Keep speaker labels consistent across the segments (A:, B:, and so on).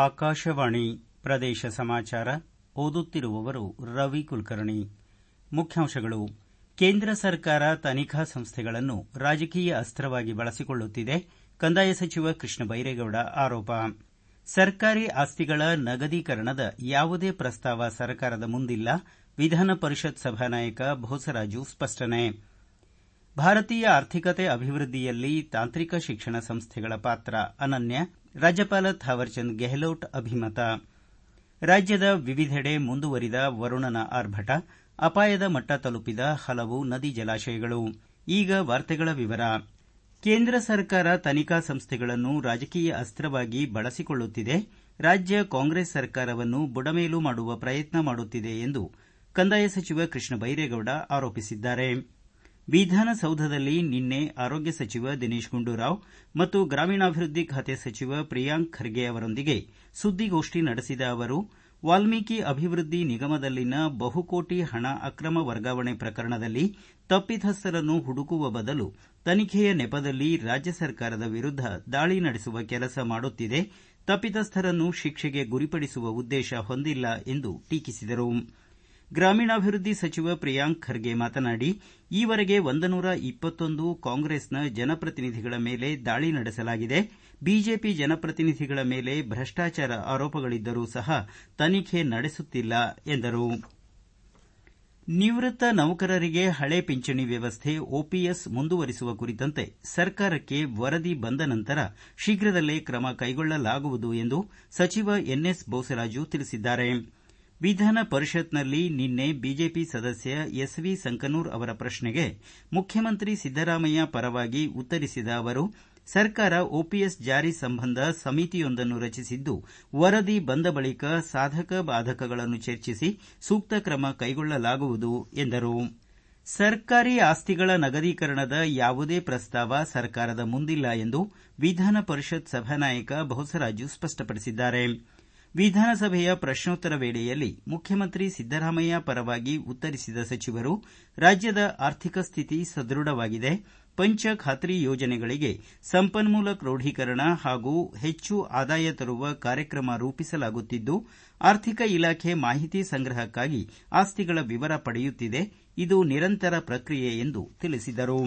A: ಆಕಾಶವಾಣಿ ಪ್ರದೇಶ ಸಮಾಚಾರ ಓದುತ್ತಿರುವವರು ರವಿ ಕುಲಕರ್ಣಿ ಮುಖ್ಯಾಂಶಗಳು ಕೇಂದ್ರ ಸರ್ಕಾರ ತನಿಖಾ ಸಂಸ್ಥೆಗಳನ್ನು ರಾಜಕೀಯ ಅಸ್ತ್ರವಾಗಿ ಬಳಸಿಕೊಳ್ಳುತ್ತಿದೆ ಕಂದಾಯ ಸಚಿವ ಕೃಷ್ಣ ಬೈರೇಗೌಡ ಆರೋಪ ಸರ್ಕಾರಿ ಆಸ್ತಿಗಳ ನಗದೀಕರಣದ ಯಾವುದೇ ಪ್ರಸ್ತಾವ ಸರ್ಕಾರದ ಮುಂದಿಲ್ಲ ವಿಧಾನ ಪರಿಷತ್ ಸಭಾನಾಯಕ ಬೋಸರಾಜು ಸ್ಪಷ್ಟನೆ ಭಾರತೀಯ ಆರ್ಥಿಕತೆ ಅಭಿವೃದ್ಧಿಯಲ್ಲಿ ತಾಂತ್ರಿಕ ಶಿಕ್ಷಣ ಸಂಸ್ಥೆಗಳ ಪಾತ್ರ ಅನನ್ಯ ರಾಜ್ಯಪಾಲ ಥಾವರ್ಚಂದ್ ಗೆಹ್ಲೋಟ್ ಅಭಿಮತ ರಾಜ್ಯದ ವಿವಿಧೆಡೆ ಮುಂದುವರಿದ ವರುಣನ ಆರ್ಭಟ ಅಪಾಯದ ಮಟ್ಟ ತಲುಪಿದ ಹಲವು ನದಿ ಜಲಾಶಯಗಳು ಈಗ ವಾರ್ತೆಗಳ ವಿವರ ಕೇಂದ್ರ ಸರ್ಕಾರ ತನಿಖಾ ಸಂಸ್ಥೆಗಳನ್ನು ರಾಜಕೀಯ ಅಸ್ತ್ರವಾಗಿ ಬಳಸಿಕೊಳ್ಳುತ್ತಿದೆ ರಾಜ್ಯ ಕಾಂಗ್ರೆಸ್ ಸರ್ಕಾರವನ್ನು ಬುಡಮೇಲು ಮಾಡುವ ಪ್ರಯತ್ನ ಮಾಡುತ್ತಿದೆ ಎಂದು ಕಂದಾಯ ಸಚಿವ ಕೃಷ್ಣ ಬೈರೇಗೌಡ ಆರೋಪಿಸಿದ್ದಾರೆ ವಿಧಾನಸೌಧದಲ್ಲಿ ನಿನ್ನೆ ಆರೋಗ್ಯ ಸಚಿವ ದಿನೇಶ್ ಗುಂಡೂರಾವ್ ಮತ್ತು ಗ್ರಾಮೀಣಾಭಿವೃದ್ಧಿ ಖಾತೆ ಸಚಿವ ಪ್ರಿಯಾಂಕ್ ಖರ್ಗೆ ಅವರೊಂದಿಗೆ ಸುದ್ದಿಗೋಷ್ಠಿ ನಡೆಸಿದ ಅವರು ವಾಲ್ಮೀಕಿ ಅಭಿವೃದ್ಧಿ ನಿಗಮದಲ್ಲಿನ ಬಹುಕೋಟಿ ಹಣ ಅಕ್ರಮ ವರ್ಗಾವಣೆ ಪ್ರಕರಣದಲ್ಲಿ ತಪ್ಪಿತಸ್ಥರನ್ನು ಹುಡುಕುವ ಬದಲು ತನಿಖೆಯ ನೆಪದಲ್ಲಿ ರಾಜ್ಯ ಸರ್ಕಾರದ ವಿರುದ್ಧ ದಾಳಿ ನಡೆಸುವ ಕೆಲಸ ಮಾಡುತ್ತಿದೆ ತಪ್ಪಿತಸ್ಥರನ್ನು ಶಿಕ್ಷೆಗೆ ಗುರಿಪಡಿಸುವ ಉದ್ದೇಶ ಹೊಂದಿಲ್ಲ ಎಂದು ಟೀಕಿಸಿದರು ಗ್ರಾಮೀಣಾಭಿವೃದ್ಧಿ ಸಚಿವ ಪ್ರಿಯಾಂಕ್ ಖರ್ಗೆ ಮಾತನಾಡಿ ಈವರೆಗೆ ಒಂದನೂರ ಇಪ್ಪತ್ತೊಂದು ಕಾಂಗ್ರೆಸ್ನ ಜನಪ್ರತಿನಿಧಿಗಳ ಮೇಲೆ ದಾಳಿ ನಡೆಸಲಾಗಿದೆ ಬಿಜೆಪಿ ಜನಪ್ರತಿನಿಧಿಗಳ ಮೇಲೆ ಭ್ರಷ್ಟಾಚಾರ ಆರೋಪಗಳಿದ್ದರೂ ಸಹ ತನಿಖೆ ನಡೆಸುತ್ತಿಲ್ಲ ಎಂದರು ನಿವೃತ್ತ ನೌಕರರಿಗೆ ಹಳೆ ಪಿಂಚಣಿ ವ್ಯವಸ್ಥೆ ಒಪಿಎಸ್ ಮುಂದುವರಿಸುವ ಕುರಿತಂತೆ ಸರ್ಕಾರಕ್ಕೆ ವರದಿ ಬಂದ ನಂತರ ಶೀಘ್ರದಲ್ಲೇ ಕ್ರಮ ಕೈಗೊಳ್ಳಲಾಗುವುದು ಎಂದು ಸಚಿವ ಎನ್ಎಸ್ ಬೋಸರಾಜು ತಿಳಿಸಿದ್ದಾರೆ ವಿಧಾನ ಪರಿಷತ್ನಲ್ಲಿ ನಿನ್ನೆ ಬಿಜೆಪಿ ಸದಸ್ಯ ಎಸ್ ವಿ ಸಂಕನೂರ್ ಅವರ ಪ್ರಶ್ನೆಗೆ ಮುಖ್ಯಮಂತ್ರಿ ಸಿದ್ದರಾಮಯ್ಯ ಪರವಾಗಿ ಉತ್ತರಿಸಿದ ಅವರು ಸರ್ಕಾರ ಒಪಿಎಸ್ ಜಾರಿ ಸಂಬಂಧ ಸಮಿತಿಯೊಂದನ್ನು ರಚಿಸಿದ್ದು ವರದಿ ಬಂದ ಬಳಿಕ ಸಾಧಕ ಬಾಧಕಗಳನ್ನು ಚರ್ಚಿಸಿ ಸೂಕ್ತ ಕ್ರಮ ಕೈಗೊಳ್ಳಲಾಗುವುದು ಎಂದರು ಸರ್ಕಾರಿ ಆಸ್ತಿಗಳ ನಗದೀಕರಣದ ಯಾವುದೇ ಪ್ರಸ್ತಾವ ಸರ್ಕಾರದ ಮುಂದಿಲ್ಲ ಎಂದು ವಿಧಾನ ಪರಿಷತ್ ಸಭಾನಾಯಕ ಬೋಸರಾಜು ಸ್ಪಷ್ಟಪಡಿಸಿದ್ದಾರೆ ವಿಧಾನಸಭೆಯ ಪ್ರಶ್ನೋತ್ತರ ವೇಳೆಯಲ್ಲಿ ಮುಖ್ಯಮಂತ್ರಿ ಸಿದ್ದರಾಮಯ್ಯ ಪರವಾಗಿ ಉತ್ತರಿಸಿದ ಸಚಿವರು ರಾಜ್ಯದ ಆರ್ಥಿಕ ಸ್ಥಿತಿ ಸದೃಢವಾಗಿದೆ ಪಂಚ ಖಾತ್ರಿ ಯೋಜನೆಗಳಿಗೆ ಸಂಪನ್ಮೂಲ ಕ್ರೋಢೀಕರಣ ಹಾಗೂ ಹೆಚ್ಚು ಆದಾಯ ತರುವ ಕಾರ್ಯಕ್ರಮ ರೂಪಿಸಲಾಗುತ್ತಿದ್ದು ಆರ್ಥಿಕ ಇಲಾಖೆ ಮಾಹಿತಿ ಸಂಗ್ರಹಕ್ಕಾಗಿ ಆಸ್ತಿಗಳ ವಿವರ ಪಡೆಯುತ್ತಿದೆ ಇದು ನಿರಂತರ ಪ್ರಕ್ರಿಯೆ ಎಂದು ತಿಳಿಸಿದರು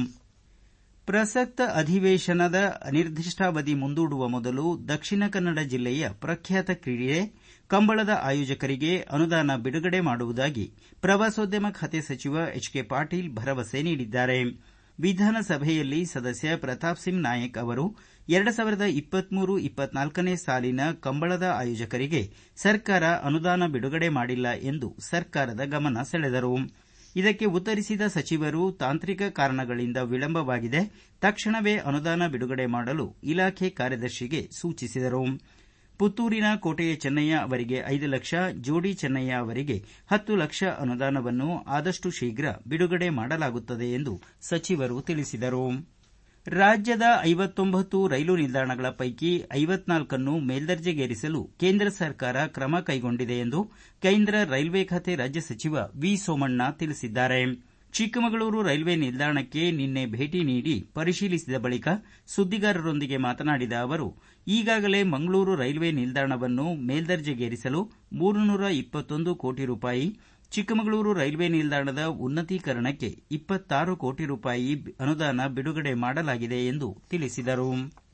A: ಪ್ರಸಕ್ತ ಅಧಿವೇಶನದ ಅನಿರ್ದಿಷ್ಟಾವಧಿ ಮುಂದೂಡುವ ಮೊದಲು ದಕ್ಷಿಣ ಕನ್ನಡ ಜಿಲ್ಲೆಯ ಪ್ರಖ್ಯಾತ ಕ್ರೀಡೆ ಕಂಬಳದ ಆಯೋಜಕರಿಗೆ ಅನುದಾನ ಬಿಡುಗಡೆ ಮಾಡುವುದಾಗಿ ಪ್ರವಾಸೋದ್ಯಮ ಖಾತೆ ಸಚಿವ ಎಚ್ ಕೆ ಪಾಟೀಲ್ ಭರವಸೆ ನೀಡಿದ್ದಾರೆ ವಿಧಾನಸಭೆಯಲ್ಲಿ ಸದಸ್ಯ ಪ್ರತಾಪ್ ಸಿಂಗ್ ನಾಯಕ್ ಅವರು ಎರಡು ಸಾವಿರದ ಇಪ್ಪತ್ಮೂರು ಇಪ್ಪತ್ನಾಲ್ಕನೇ ಸಾಲಿನ ಕಂಬಳದ ಆಯೋಜಕರಿಗೆ ಸರ್ಕಾರ ಅನುದಾನ ಬಿಡುಗಡೆ ಮಾಡಿಲ್ಲ ಎಂದು ಸರ್ಕಾರದ ಗಮನ ಸೆಳೆದರು ಇದಕ್ಕೆ ಉತ್ತರಿಸಿದ ಸಚಿವರು ತಾಂತ್ರಿಕ ಕಾರಣಗಳಿಂದ ವಿಳಂಬವಾಗಿದೆ ತಕ್ಷಣವೇ ಅನುದಾನ ಬಿಡುಗಡೆ ಮಾಡಲು ಇಲಾಖೆ ಕಾರ್ಯದರ್ಶಿಗೆ ಸೂಚಿಸಿದರು ಪುತ್ತೂರಿನ ಕೋಟೆಯ ಚೆನ್ನಯ್ಯ ಅವರಿಗೆ ಐದು ಲಕ್ಷ ಜೋಡಿ ಚೆನ್ನಯ್ಯ ಅವರಿಗೆ ಹತ್ತು ಲಕ್ಷ ಅನುದಾನವನ್ನು ಆದಷ್ಟು ಶೀಘ್ರ ಬಿಡುಗಡೆ ಮಾಡಲಾಗುತ್ತದೆ ಎಂದು ಸಚಿವರು ತಿಳಿಸಿದರು ರಾಜ್ಯದ ಐವತ್ತೊಂಬತ್ತು ರೈಲು ನಿಲ್ದಾಣಗಳ ಪೈಕಿ ಐವತ್ನಾಲ್ಕನ್ನು ಮೇಲ್ದರ್ಜೆಗೇರಿಸಲು ಕೇಂದ್ರ ಸರ್ಕಾರ ಕ್ರಮ ಕೈಗೊಂಡಿದೆ ಎಂದು ಕೇಂದ್ರ ರೈಲ್ವೆ ಖಾತೆ ರಾಜ್ಯ ಸಚಿವ ವಿ ಸೋಮಣ್ಣ ತಿಳಿಸಿದ್ದಾರೆ ಚಿಕ್ಕಮಗಳೂರು ರೈಲ್ವೆ ನಿಲ್ದಾಣಕ್ಕೆ ನಿನ್ನೆ ಭೇಟಿ ನೀಡಿ ಪರಿಶೀಲಿಸಿದ ಬಳಿಕ ಸುದ್ದಿಗಾರರೊಂದಿಗೆ ಮಾತನಾಡಿದ ಅವರು ಈಗಾಗಲೇ ಮಂಗಳೂರು ರೈಲ್ವೆ ನಿಲ್ದಾಣವನ್ನು ಮೇಲ್ದರ್ಜೆಗೇರಿಸಲು ಮೂರುನೂರ ಇಪ್ಪತ್ತೊಂದು ಕೋಟಿ ರೂಪಾಯಿ ಚಿಕ್ಕಮಗಳೂರು ರೈಲ್ವೆ ನಿಲ್ದಾಣದ ಉನ್ನತೀಕರಣಕ್ಕೆ ಇಪ್ಪತ್ತಾರು ಕೋಟಿ ರೂಪಾಯಿ ಅನುದಾನ ಬಿಡುಗಡೆ ಮಾಡಲಾಗಿದೆ ಎಂದು ತಿಳಿಸಿದರು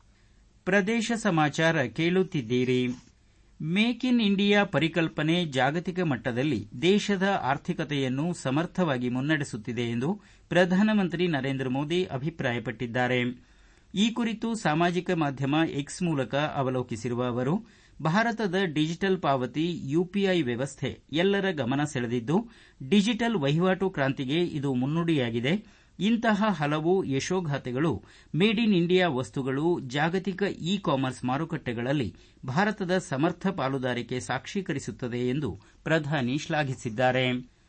A: ಪ್ರದೇಶ ಸಮಾಚಾರ ಕೇಳುತ್ತಿದ್ದೀರಿ ಮೇಕ್ ಇನ್ ಇಂಡಿಯಾ ಪರಿಕಲ್ಪನೆ ಜಾಗತಿಕ ಮಟ್ಟದಲ್ಲಿ ದೇಶದ ಆರ್ಥಿಕತೆಯನ್ನು ಸಮರ್ಥವಾಗಿ ಮುನ್ನಡೆಸುತ್ತಿದೆ ಎಂದು ಪ್ರಧಾನಮಂತ್ರಿ ನರೇಂದ್ರ ಮೋದಿ ಅಭಿಪ್ರಾಯಪಟ್ಟಿದ್ದಾರೆ ಈ ಕುರಿತು ಸಾಮಾಜಿಕ ಮಾಧ್ಯಮ ಎಕ್ಸ್ ಮೂಲಕ ಅವಲೋಕಿಸಿರುವ ಅವರು ಭಾರತದ ಡಿಜಿಟಲ್ ಪಾವತಿ ಯುಪಿಐ ವ್ಯವಸ್ಥೆ ಎಲ್ಲರ ಗಮನ ಸೆಳೆದಿದ್ದು ಡಿಜಿಟಲ್ ವಹಿವಾಟು ಕ್ರಾಂತಿಗೆ ಇದು ಮುನ್ನುಡಿಯಾಗಿದೆ ಇಂತಹ ಹಲವು ಯಶೋಗಾಥೆಗಳು ಮೇಡ್ ಇನ್ ಇಂಡಿಯಾ ವಸ್ತುಗಳು ಜಾಗತಿಕ ಇ ಕಾಮರ್ಸ್ ಮಾರುಕಟ್ಟೆಗಳಲ್ಲಿ ಭಾರತದ ಸಮರ್ಥ ಪಾಲುದಾರಿಕೆ ಸಾಕ್ಷೀಕರಿಸುತ್ತದೆ ಎಂದು ಪ್ರಧಾನಿ ಶ್ಲಾಘಿಸಿದ್ದಾರೆ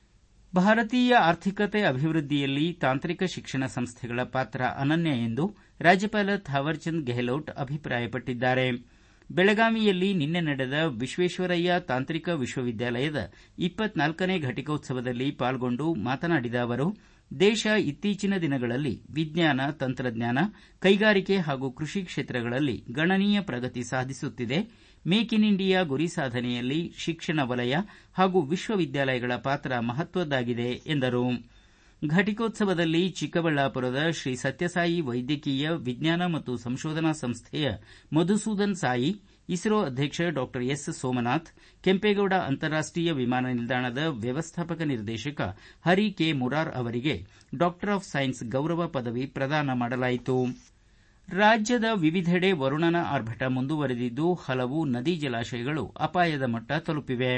A: ಭಾರತೀಯ ಆರ್ಥಿಕತೆ ಅಭಿವೃದ್ಧಿಯಲ್ಲಿ ತಾಂತ್ರಿಕ ಶಿಕ್ಷಣ ಸಂಸ್ಥೆಗಳ ಪಾತ್ರ ಅನನ್ಯ ಎಂದು ರಾಜ್ಯಪಾಲ ಥಾವರ್ಚಂದ್ ಗೆಹ್ಲೋಟ್ ಅಭಿಪ್ರಾಯಪಟ್ಟಿದ್ದಾರೆ ಬೆಳಗಾವಿಯಲ್ಲಿ ನಿನ್ನೆ ನಡೆದ ವಿಶ್ವೇಶ್ವರಯ್ಯ ತಾಂತ್ರಿಕ ವಿಶ್ವವಿದ್ಯಾಲಯದ ಇಪ್ಪತ್ನಾಲ್ಕನೇ ಘಟಿಕೋತ್ಸವದಲ್ಲಿ ಪಾಲ್ಗೊಂಡು ಮಾತನಾಡಿದ ಅವರು ದೇಶ ಇತ್ತೀಚಿನ ದಿನಗಳಲ್ಲಿ ವಿಜ್ಞಾನ ತಂತ್ರಜ್ಞಾನ ಕೈಗಾರಿಕೆ ಹಾಗೂ ಕೃಷಿ ಕ್ಷೇತ್ರಗಳಲ್ಲಿ ಗಣನೀಯ ಪ್ರಗತಿ ಸಾಧಿಸುತ್ತಿದೆ ಮೇಕ್ ಇನ್ ಇಂಡಿಯಾ ಗುರಿ ಸಾಧನೆಯಲ್ಲಿ ಶಿಕ್ಷಣ ವಲಯ ಹಾಗೂ ವಿಶ್ವವಿದ್ಯಾಲಯಗಳ ಪಾತ್ರ ಮಹತ್ವದ್ದಾಗಿದೆ ಎಂದರು ಘಟಿಕೋತ್ಸವದಲ್ಲಿ ಚಿಕ್ಕಬಳ್ಳಾಪುರದ ಶ್ರೀ ಸತ್ಯಸಾಯಿ ವೈದ್ಯಕೀಯ ವಿಜ್ಞಾನ ಮತ್ತು ಸಂಶೋಧನಾ ಸಂಸ್ಥೆಯ ಮಧುಸೂದನ್ ಸಾಯಿ ಇಸ್ರೋ ಅಧ್ಯಕ್ಷ ಡಾ ಎಸ್ ಸೋಮನಾಥ್ ಕೆಂಪೇಗೌಡ ಅಂತಾರಾಷ್ಟೀಯ ವಿಮಾನ ನಿಲ್ದಾಣದ ವ್ಯವಸ್ಥಾಪಕ ನಿರ್ದೇಶಕ ಹರಿ ಕೆ ಮುರಾರ್ ಅವರಿಗೆ ಡಾಕ್ಟರ್ ಆಫ್ ಸೈನ್ಸ್ ಗೌರವ ಪದವಿ ಪ್ರದಾನ ಮಾಡಲಾಯಿತು ರಾಜ್ಯದ ವಿವಿಧೆಡೆ ವರುಣನ ಆರ್ಭಟ ಮುಂದುವರೆದಿದ್ದು ಹಲವು ನದಿ ಜಲಾಶಯಗಳು ಅಪಾಯದ ಮಟ್ಟ ತಲುಪಿವೆ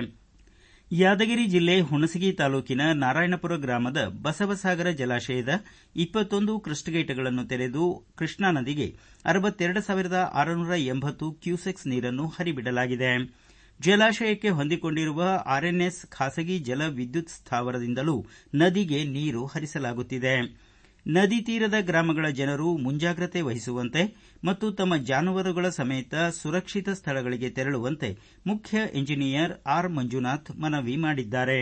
A: ಯಾದಗಿರಿ ಜಿಲ್ಲೆ ಹುಣಸಗಿ ತಾಲೂಕಿನ ನಾರಾಯಣಪುರ ಗ್ರಾಮದ ಬಸವಸಾಗರ ಜಲಾಶಯದ ಇಪ್ಪತ್ತೊಂದು ಕ್ರಸ್ಟ್ಗೇಟ್ಗಳನ್ನು ತೆರೆದು ಕೃಷ್ಣಾ ನದಿಗೆ ಅರವತ್ತೆರಡು ಸಾವಿರದ ಆರುನೂರ ಎಂಬತ್ತು ಕ್ಯೂಸೆಕ್ಸ್ ನೀರನ್ನು ಹರಿಬಿಡಲಾಗಿದೆ ಜಲಾಶಯಕ್ಕೆ ಹೊಂದಿಕೊಂಡಿರುವ ಆರ್ಎನ್ಎಸ್ ಖಾಸಗಿ ಜಲ ವಿದ್ಯುತ್ ಸ್ಥಾವರದಿಂದಲೂ ನದಿಗೆ ನೀರು ಹರಿಸಲಾಗುತ್ತಿದೆ ನದಿ ತೀರದ ಗ್ರಾಮಗಳ ಜನರು ಮುಂಜಾಗ್ರತೆ ವಹಿಸುವಂತೆ ಮತ್ತು ತಮ್ಮ ಜಾನುವಾರುಗಳ ಸಮೇತ ಸುರಕ್ಷಿತ ಸ್ಥಳಗಳಿಗೆ ತೆರಳುವಂತೆ ಮುಖ್ಯ ಎಂಜಿನಿಯರ್ ಆರ್ ಮಂಜುನಾಥ್ ಮನವಿ ಮಾಡಿದ್ದಾರೆ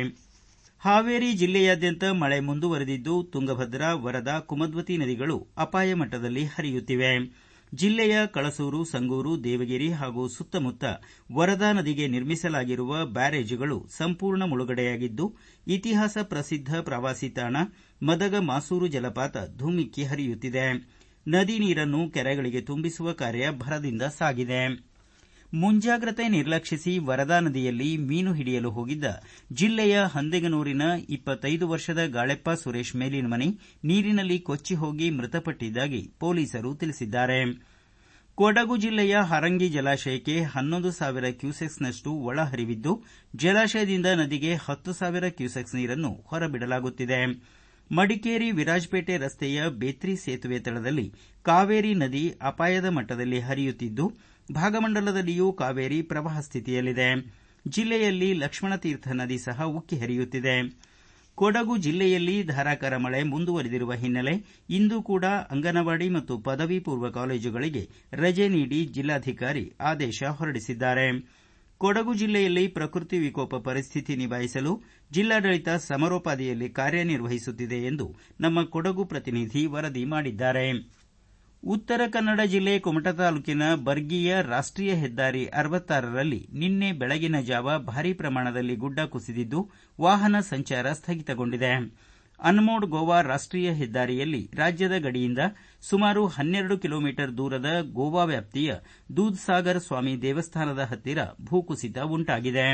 A: ಹಾವೇರಿ ಜಿಲ್ಲೆಯಾದ್ಯಂತ ಮಳೆ ಮುಂದುವರೆದಿದ್ದು ತುಂಗಭದ್ರಾ ವರದಾ ಕುಮದ್ವತಿ ನದಿಗಳು ಅಪಾಯ ಮಟ್ಟದಲ್ಲಿ ಹರಿಯುತ್ತಿವೆ ಜಿಲ್ಲೆಯ ಕಳಸೂರು ಸಂಗೂರು ದೇವಗಿರಿ ಹಾಗೂ ಸುತ್ತಮುತ್ತ ವರದಾ ನದಿಗೆ ನಿರ್ಮಿಸಲಾಗಿರುವ ಬ್ಯಾರೇಜ್ಗಳು ಸಂಪೂರ್ಣ ಮುಳುಗಡೆಯಾಗಿದ್ದು ಇತಿಹಾಸ ಪ್ರಸಿದ್ದ ಪ್ರವಾಸಿ ತಾಣ ಮದಗ ಮಾಸೂರು ಜಲಪಾತ ಧುಮ್ಮಿಕ್ಕಿ ಹರಿಯುತ್ತಿದೆ ನದಿ ನೀರನ್ನು ಕೆರೆಗಳಿಗೆ ತುಂಬಿಸುವ ಕಾರ್ಯ ಭರದಿಂದ ಸಾಗಿದೆ ಮುಂಜಾಗ್ರತೆ ನಿರ್ಲಕ್ಷಿಸಿ ವರದಾ ನದಿಯಲ್ಲಿ ಮೀನು ಹಿಡಿಯಲು ಹೋಗಿದ್ದ ಜಿಲ್ಲೆಯ ಹಂದೆಗನೂರಿನ ಇಪ್ಪತ್ತೈದು ವರ್ಷದ ಗಾಳೆಪ್ಪ ಸುರೇಶ್ ಮೇಲಿನ ಮನೆ ನೀರಿನಲ್ಲಿ ಕೊಚ್ಚಿ ಹೋಗಿ ಮೃತಪಟ್ಟಿದ್ದಾಗಿ ಪೊಲೀಸರು ತಿಳಿಸಿದ್ದಾರೆ ಕೊಡಗು ಜಿಲ್ಲೆಯ ಹರಂಗಿ ಜಲಾಶಯಕ್ಕೆ ಹನ್ನೊಂದು ಸಾವಿರ ಕ್ಯೂಸೆಕ್ಸ್ನಷ್ಟು ಒಳಹರಿವಿದ್ದು ಜಲಾಶಯದಿಂದ ನದಿಗೆ ಹತ್ತು ಸಾವಿರ ಕ್ಯೂಸೆಕ್ಸ್ ನೀರನ್ನು ಹೊರಬಿಡಲಾಗುತ್ತಿದೆ ಮಡಿಕೇರಿ ವಿರಾಜಪೇಟೆ ರಸ್ತೆಯ ಬೇತ್ರಿ ಸೇತುವೆ ತಳದಲ್ಲಿ ಕಾವೇರಿ ನದಿ ಅಪಾಯದ ಮಟ್ಟದಲ್ಲಿ ಹರಿಯುತ್ತಿದ್ದು ಭಾಗಮಂಡಲದಲ್ಲಿಯೂ ಕಾವೇರಿ ಪ್ರವಾಹ ಸ್ಥಿತಿಯಲ್ಲಿದೆ ಜಿಲ್ಲೆಯಲ್ಲಿ ಲಕ್ಷ್ಮಣತೀರ್ಥ ನದಿ ಸಹ ಉಕ್ಕಿ ಹರಿಯುತ್ತಿದೆ ಕೊಡಗು ಜಿಲ್ಲೆಯಲ್ಲಿ ಧಾರಾಕಾರ ಮಳೆ ಮುಂದುವರೆದಿರುವ ಹಿನ್ನೆಲೆ ಇಂದು ಕೂಡ ಅಂಗನವಾಡಿ ಮತ್ತು ಪದವಿ ಪೂರ್ವ ಕಾಲೇಜುಗಳಿಗೆ ರಜೆ ನೀಡಿ ಜಿಲ್ಲಾಧಿಕಾರಿ ಆದೇಶ ಹೊರಡಿಸಿದ್ದಾರೆ ಕೊಡಗು ಜಿಲ್ಲೆಯಲ್ಲಿ ಪ್ರಕೃತಿ ವಿಕೋಪ ಪರಿಸ್ಥಿತಿ ನಿಭಾಯಿಸಲು ಜಿಲ್ಲಾಡಳಿತ ಸಮರೋಪಾದಿಯಲ್ಲಿ ಕಾರ್ಯನಿರ್ವಹಿಸುತ್ತಿದೆ ಎಂದು ನಮ್ಮ ಕೊಡಗು ಪ್ರತಿನಿಧಿ ವರದಿ ಮಾಡಿದ್ದಾರೆ ಉತ್ತರ ಕನ್ನಡ ಜಿಲ್ಲೆ ಕುಮಟಾ ತಾಲೂಕಿನ ಬರ್ಗಿಯ ರಾಷ್ಟೀಯ ಹೆದ್ದಾರಿ ಅರವತ್ತಾರರಲ್ಲಿ ನಿನ್ನೆ ಬೆಳಗಿನ ಜಾವ ಭಾರೀ ಪ್ರಮಾಣದಲ್ಲಿ ಗುಡ್ಡ ಕುಸಿದಿದ್ದು ವಾಹನ ಸಂಚಾರ ಸ್ಥಗಿತಗೊಂಡಿದೆ ಅನ್ಮೋಡ್ ಗೋವಾ ರಾಷ್ಟೀಯ ಹೆದ್ದಾರಿಯಲ್ಲಿ ರಾಜ್ಯದ ಗಡಿಯಿಂದ ಸುಮಾರು ಹನ್ನೆರಡು ಕಿಲೋಮೀಟರ್ ದೂರದ ಗೋವಾ ವ್ಯಾಪ್ತಿಯ ದೂದ್ಸಾಗರ್ ಸ್ವಾಮಿ ದೇವಸ್ಥಾನದ ಹತ್ತಿರ ಭೂಕುಸಿತ ಉಂಟಾಗಿದೆ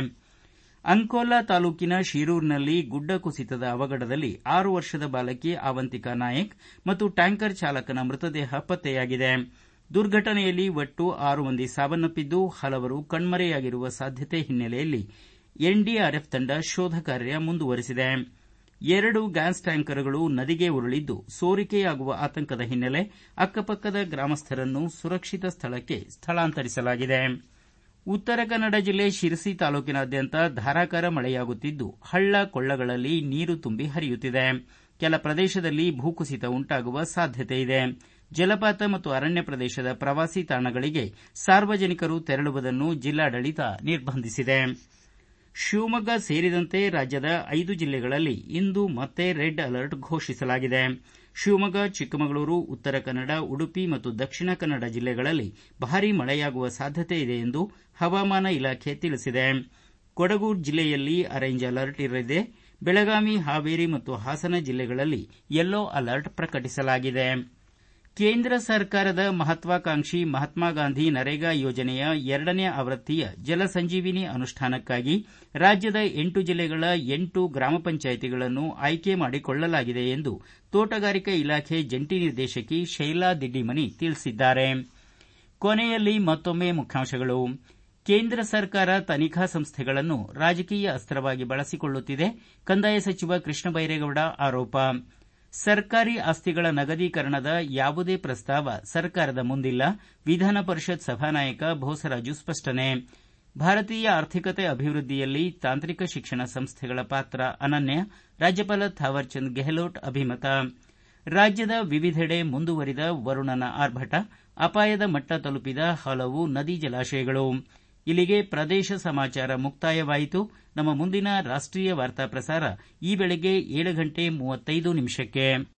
A: ಅಂಕೋಲಾ ತಾಲೂಕಿನ ಶೀರೂರಿನಲ್ಲಿ ಗುಡ್ಡ ಕುಸಿತದ ಅವಘಡದಲ್ಲಿ ಆರು ವರ್ಷದ ಬಾಲಕಿ ಆವಂತಿಕಾ ನಾಯಕ್ ಮತ್ತು ಟ್ಯಾಂಕರ್ ಚಾಲಕನ ಮೃತದೇಹ ಪತ್ತೆಯಾಗಿದೆ ದುರ್ಘಟನೆಯಲ್ಲಿ ಒಟ್ಟು ಆರು ಮಂದಿ ಸಾವನ್ನಪ್ಪಿದ್ದು ಹಲವರು ಕಣ್ಮರೆಯಾಗಿರುವ ಸಾಧ್ಯತೆ ಹಿನ್ನೆಲೆಯಲ್ಲಿ ಎನ್ಡಿಆರ್ಎಫ್ ತಂಡ ಶೋಧ ಕಾರ್ಯ ಮುಂದುವರೆಸಿದೆ ಎರಡು ಗ್ಯಾಸ್ ಟ್ಯಾಂಕರ್ಗಳು ನದಿಗೆ ಉರುಳಿದ್ದು ಸೋರಿಕೆಯಾಗುವ ಆತಂಕದ ಹಿನ್ನೆಲೆ ಅಕ್ಕಪಕ್ಕದ ಗ್ರಾಮಸ್ಥರನ್ನು ಸುರಕ್ಷಿತ ಸ್ಥಳಕ್ಕೆ ಸ್ಥಳಾಂತರಿಸಲಾಗಿದೆ ಉತ್ತರ ಕನ್ನಡ ಜಿಲ್ಲೆ ಶಿರಸಿ ತಾಲೂಕಿನಾದ್ಯಂತ ಧಾರಾಕಾರ ಮಳೆಯಾಗುತ್ತಿದ್ದು ಹಳ್ಳ ಕೊಳ್ಳಗಳಲ್ಲಿ ನೀರು ತುಂಬಿ ಹರಿಯುತ್ತಿದೆ ಕೆಲ ಪ್ರದೇಶದಲ್ಲಿ ಭೂಕುಸಿತ ಉಂಟಾಗುವ ಸಾಧ್ಯತೆ ಇದೆ ಜಲಪಾತ ಮತ್ತು ಅರಣ್ಯ ಪ್ರದೇಶದ ಪ್ರವಾಸಿ ತಾಣಗಳಿಗೆ ಸಾರ್ವಜನಿಕರು ತೆರಳುವುದನ್ನು ಜಿಲ್ಲಾಡಳಿತ ನಿರ್ಬಂಧಿಸಿದೆ ಶಿವಮೊಗ್ಗ ಸೇರಿದಂತೆ ರಾಜ್ಯದ ಐದು ಜಿಲ್ಲೆಗಳಲ್ಲಿ ಇಂದು ಮತ್ತೆ ರೆಡ್ ಅಲರ್ಟ್ ಘೋಷಿಸಲಾಗಿದೆ ಶಿವಮೊಗ್ಗ ಚಿಕ್ಕಮಗಳೂರು ಉತ್ತರ ಕನ್ನಡ ಉಡುಪಿ ಮತ್ತು ದಕ್ಷಿಣ ಕನ್ನಡ ಜಿಲ್ಲೆಗಳಲ್ಲಿ ಭಾರೀ ಮಳೆಯಾಗುವ ಸಾಧ್ಯತೆ ಇದೆ ಎಂದು ಹವಾಮಾನ ಇಲಾಖೆ ತಿಳಿಸಿದೆ ಕೊಡಗು ಜಿಲ್ಲೆಯಲ್ಲಿ ಆರೆಂಜ್ ಅಲರ್ಟ್ ಇರಲಿದೆ ಬೆಳಗಾವಿ ಹಾವೇರಿ ಮತ್ತು ಹಾಸನ ಜಿಲ್ಲೆಗಳಲ್ಲಿ ಯೆಲ್ಲೋ ಅಲರ್ಟ್ ಪ್ರಕಟಿಸಲಾಗಿದೆ ಕೇಂದ್ರ ಸರ್ಕಾರದ ಮಹತ್ವಾಕಾಂಕ್ಷಿ ಮಹಾತ್ಮ ಗಾಂಧಿ ನರೇಗಾ ಯೋಜನೆಯ ಎರಡನೇ ಆವೃತ್ತಿಯ ಜಲಸಂಜೀವಿನಿ ಅನುಷ್ಠಾನಕ್ಕಾಗಿ ರಾಜ್ಯದ ಎಂಟು ಜಿಲ್ಲೆಗಳ ಎಂಟು ಗ್ರಾಮ ಪಂಚಾಯಿತಿಗಳನ್ನು ಆಯ್ಕೆ ಮಾಡಿಕೊಳ್ಳಲಾಗಿದೆ ಎಂದು ತೋಟಗಾರಿಕಾ ಇಲಾಖೆ ಜಂಟಿ ನಿರ್ದೇಶಕಿ ಶೈಲಾ ದಿಡ್ಡಿಮನಿ ತಿಳಿಸಿದ್ದಾರೆ ಕೊನೆಯಲ್ಲಿ ಮತ್ತೊಮ್ಮೆ ಮುಖ್ಯಾಂಶಗಳು ಕೇಂದ್ರ ಸರ್ಕಾರ ತನಿಖಾ ಸಂಸ್ಥೆಗಳನ್ನು ರಾಜಕೀಯ ಅಸ್ತ್ರವಾಗಿ ಬಳಸಿಕೊಳ್ಳುತ್ತಿದೆ ಕಂದಾಯ ಸಚಿವ ಕೃಷ್ಣ ಬೈರೇಗೌಡ ಆರೋಪ ಸರ್ಕಾರಿ ಆಸ್ತಿಗಳ ನಗದೀಕರಣದ ಯಾವುದೇ ಪ್ರಸ್ತಾವ ಸರ್ಕಾರದ ಮುಂದಿಲ್ಲ ವಿಧಾನ ಪರಿಷತ್ ಸಭಾನಾಯಕ ಬೋಸರಾಜು ಸ್ಪಷ್ಟನೆ ಭಾರತೀಯ ಆರ್ಥಿಕತೆ ಅಭಿವೃದ್ಧಿಯಲ್ಲಿ ತಾಂತ್ರಿಕ ಶಿಕ್ಷಣ ಸಂಸ್ಥೆಗಳ ಪಾತ್ರ ಅನನ್ಯ ರಾಜ್ಯಪಾಲ ಥಾವರ್ಚಂದ್ ಗೆಹ್ಲೋಟ್ ಅಭಿಮತ ರಾಜ್ಯದ ವಿವಿಧೆಡೆ ಮುಂದುವರಿದ ವರುಣನ ಆರ್ಭಟ ಅಪಾಯದ ಮಟ್ಟ ತಲುಪಿದ ಹಲವು ನದಿ ಜಲಾಶಯಗಳು ಇಲ್ಲಿಗೆ ಪ್ರದೇಶ ಸಮಾಚಾರ ಮುಕ್ತಾಯವಾಯಿತು ನಮ್ಮ ಮುಂದಿನ ರಾಷ್ಟೀಯ ವಾರ್ತಾ ಪ್ರಸಾರ ಈ ಬೆಳಗ್ಗೆ ಏಳು ಗಂಟೆ ಮೂವತ್ತೈದು ನಿಮಿಷಕ್ಕೆ